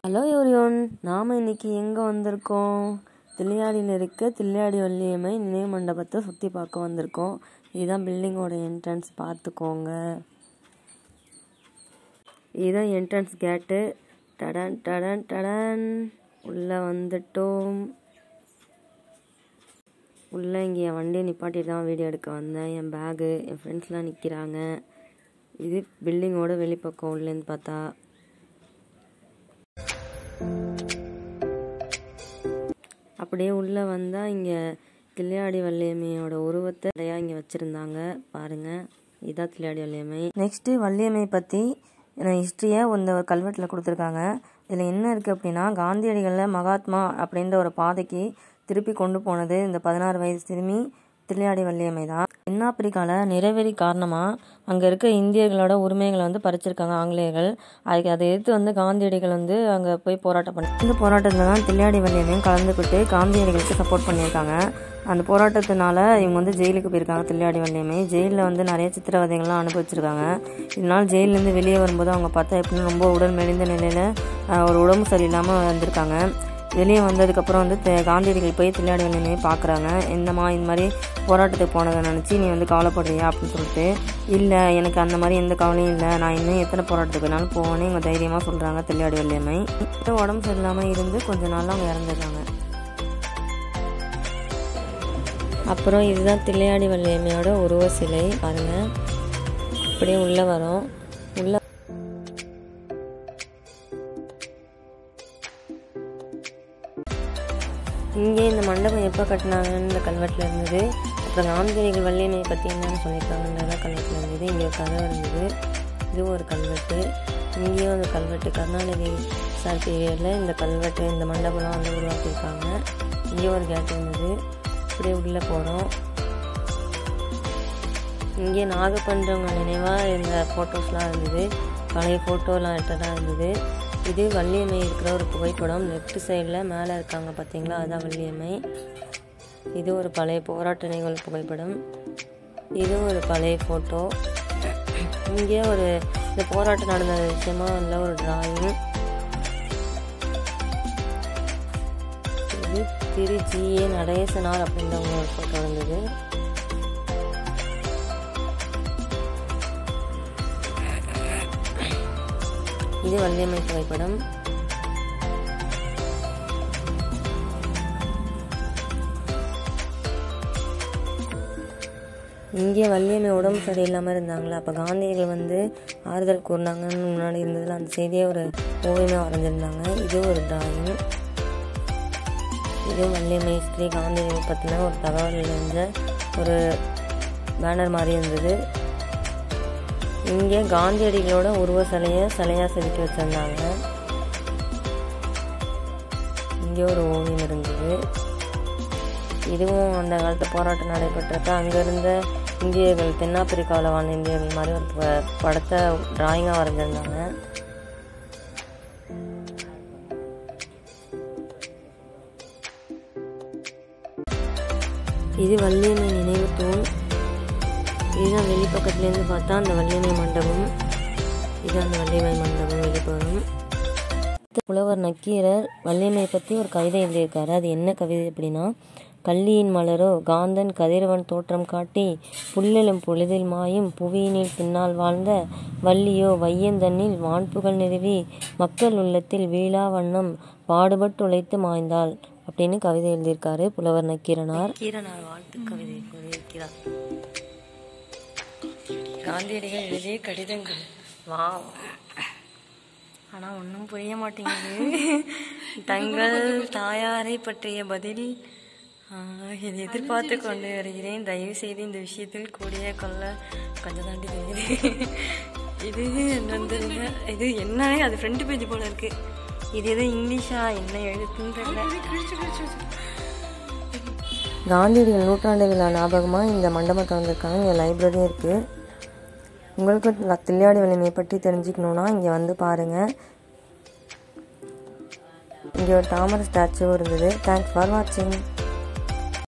hello everyone நாம் இன்னைக்கு எங்கே வந்திருக்கோம் தில்லையாடியில் இருக்க தில்லையாடி வள்ளியம்மை நினைவு மண்டபத்தை சுற்றி பார்க்க வந்திருக்கோம் இதுதான் பில்டிங்கோட என்ட்ரன்ஸ் பார்த்துக்கோங்க இதுதான் என்ட்ரன்ஸ் கேட்டு டடன் டடன் டடன் உள்ளே வந்துட்டோம் உள்ளே இங்கே என் வண்டியை நிப்பாட்டிட்டு தான் வீடியோ எடுக்க வந்தேன் என் பேகு என் ஃப்ரெண்ட்ஸ்லாம் நிற்கிறாங்க இது பில்டிங்கோட வெளிப்பக்கம் உள்ளேன்னு பார்த்தா அப்படியே உள்ளே வந்தால் இங்கே தில்லையாடி வள்ளியம்மையோட உருவத்தை நிறையா இங்கே வச்சுருந்தாங்க பாருங்கள் இதான் தில்லையாடி வள்ளியம்மை நெக்ஸ்ட்டு வள்ளியம்மை பற்றி ஹிஸ்ட்ரியை இந்த ஒரு கல்வெட்டில் கொடுத்துருக்காங்க இதில் என்ன இருக்குது அப்படின்னா காந்தியடிகளில் மகாத்மா அப்படின்ற ஒரு பாதைக்கு திருப்பி கொண்டு போனது இந்த பதினாறு வயசு சிறுமி தில்லையாடி வள்ளியம்மை தான் தென்னாப்பிரிக்காவில் நிறைவேறி காரணமாக அங்கே இருக்க இந்தியர்களோட உரிமைகளை வந்து பறிச்சிருக்காங்க ஆங்கிலேயர்கள் அதுக்கு அதை எதிர்த்து வந்து காந்தியடிகள் வந்து அங்கே போய் போராட்டம் பண்ணி இந்த போராட்டத்தில் தான் தில்லையாடி வள்ளியம்மையும் கலந்துக்கிட்டு காந்தியடிகளுக்கு சப்போர்ட் பண்ணியிருக்காங்க அந்த போராட்டத்தினால இவங்க வந்து ஜெயிலுக்கு போயிருக்காங்க தில்லையாடி வள்ளியம்மை ஜெயிலில் வந்து நிறைய சித்திரவதைகள்லாம் அனுபவிச்சிருக்காங்க இதனால் ஜெயிலேருந்து வெளியே வரும்போது அவங்க பார்த்தா எப்படின்னு ரொம்ப உடல் மெலிந்த நிலையில் ஒரு உடம்பு சரியில்லாமல் வந்திருக்காங்க வெளியே வந்ததுக்கப்புறம் வந்து தெ- காந்தியடிகள் போய் தில்லையாடி வள்ளியம்மையை பார்க்குறாங்க என்னம்மா இந்த மாதிரி போராட்டத்துக்கு போனதை நினச்சி நீ வந்து கவலைப்படுறியா அப்படின்னு சொல்லிட்டு இல்லை எனக்கு அந்த மாதிரி எந்த கவலையும் இல்லை நான் இன்னும் எத்தனை போராட்டத்துக்கு வேணாலும் போவேன்னு இவங்க தைரியமாக சொல்கிறாங்க தில்லையாடி வள்ளியம்மை உடம்பு சரியில்லாமல் இருந்து கொஞ்ச நாள் அவங்க இறந்துடுறாங்க அப்புறம் இதுதான் தில்லையாடி வள்ளியம்மையோட உருவ சிலை பாருங்க அப்படியே உள்ளே வரும் உள்ள இங்கே இந்த மண்டபம் எப்போ கட்டினாங்கன்னு இந்த கல்வெட்டில் இருந்தது அப்புறம் காந்தியடிகள் வள்ளியம்மையை பற்றி என்னன்னு சொல்லியிருக்காங்கன்றத கல்வெட்டில் இருந்தது இங்கே ஒரு கதை இருந்தது இது ஒரு கல்வெட்டு இங்கேயும் அந்த கல்வெட்டு கருணாநிதி சார் பீரியடில் இந்த கல்வெட்டு இந்த மண்டபம்லாம் வந்து உருவாக்கியிருக்காங்க இங்கே ஒரு கேட் இருந்தது அப்படியே உள்ளே போகிறோம் இங்கே நாகப்பன்றவங்க நினைவாக இந்த ஃபோட்டோஸ்லாம் இருந்தது பழைய ஃபோட்டோலாம் எடுத்ததாக இருந்தது இது வள்ளியம்மை இருக்கிற ஒரு புகைப்படம் லெஃப்ட் சைடில் மேலே இருக்காங்க பார்த்தீங்களா அதுதான் வள்ளியம்மை இது ஒரு பழைய போராட்ட நிகழ்வு புகைப்படம் இது ஒரு பழைய ஃபோட்டோ இங்கே ஒரு இந்த போராட்டம் நடந்த விஷயமா உள்ள ஒரு டிராயிங் இது திரு ஜி ஏ நடேசனார் அப்படின்றவங்க ஒரு ஃபோட்டோ இருந்தது இது வள்ளியம்மை புகைப்படம் இங்கே வள்ளியம்மை உடம்பு சரியில்லாமல் இருந்தாங்களா அப்போ காந்தியடிகள் வந்து ஆறுதல் கூறினாங்கன்னு முன்னாடி இருந்ததில் அந்த செய்தியை ஒரு ஓவியமாக வரைஞ்சிருந்தாங்க இது ஒரு டிராயிங் இது வள்ளியம்மை ஸ்ரீ காந்தியடிகள் பற்றின ஒரு தகவல் இருந்த ஒரு பேனர் மாதிரி இருந்தது இங்கே காந்தியடிகளோட உருவ சிலையை சிலையாக செதுக்கி வச்சுருந்தாங்க இங்கே ஒரு ஓவியம் இருந்தது இதுவும் அந்த காலத்து போராட்டம் நடைபெற்றப்ப அங்கே இருந்த இந்தியர்கள் தென்னாப்பிரிக்காவில் வாழ்ந்த இந்தியர்கள் மாதிரி ஒரு ப- படத்தை டிராயிங்காக வரைஞ்சிருந்தாங்க இது வள்ளியம்மை நினைவு தூண் இதுதான் வெளிப்பக்கத்துலேருந்து பார்த்தா அந்த வள்ளியம்மை மண்டபம் இது அந்த வள்ளியம்மை மண்டபம் வெளிப்புறம் புலவர் நக்கீரர் வள்ளியம்மை பற்றி ஒரு கவிதை எழுதியிருக்காரு அது என்ன கவிதை அப்படின்னா கள்ளியின் மலரோ காந்தன் கதிரவன் தோற்றம் காட்டி புல்லெழும் பொழுதில் மாயும் புவியினில் பின்னால் வாழ்ந்த வள்ளியோ வையந்தன்னில் வான்புகழ் நிறுவி மக்கள் உள்ளத்தில் வீழா வண்ணம் பாடுபட்டு உழைத்து மாய்ந்தாள் அப்படின்னு கவிதை எழுதியிருக்காரு புலவர் நக்கீரனார் நக்கீரனார் வாழ்த்து கவிதை எழுதியிருக்கிறார் காந்தியடிகள் எழுதிய கடிதங்கள் வா ஆனால் ஒன்றும் புரிய மாட்டேங்குது தங்கள் தாயாரை பற்றிய பதில் ஆஹ், இதை எதிர்பார்த்து கொண்டு வருகிறேன் தயவு செய்து இந்த விஷயத்தில் கூடிய கொள்ள கொஞ்சம் தாண்டி தெரியுது இது வந்து இது என்னன்னே அது ஃப்ரண்ட் பேஜ் போல இருக்கு இது எது இங்கிலீஷா என்ன எழுத்துன்னு தெரியல காந்தியடிகள் நூற்றாண்டு விழா ஞாபகமாக இந்த மண்டபம் திறந்திருக்காங்க இங்கே லைப்ரரியும் இருக்குது உங்களுக்கு ல- தில்லையாடி வலிமையை பற்றி தெரிஞ்சுக்கணுன்னா இங்கே வந்து பாருங்கள் இங்கே ஒரு தாமரை ஸ்டாச்சுவும் இருந்தது தேங்க்ஸ் ஃபார் வாட்சிங்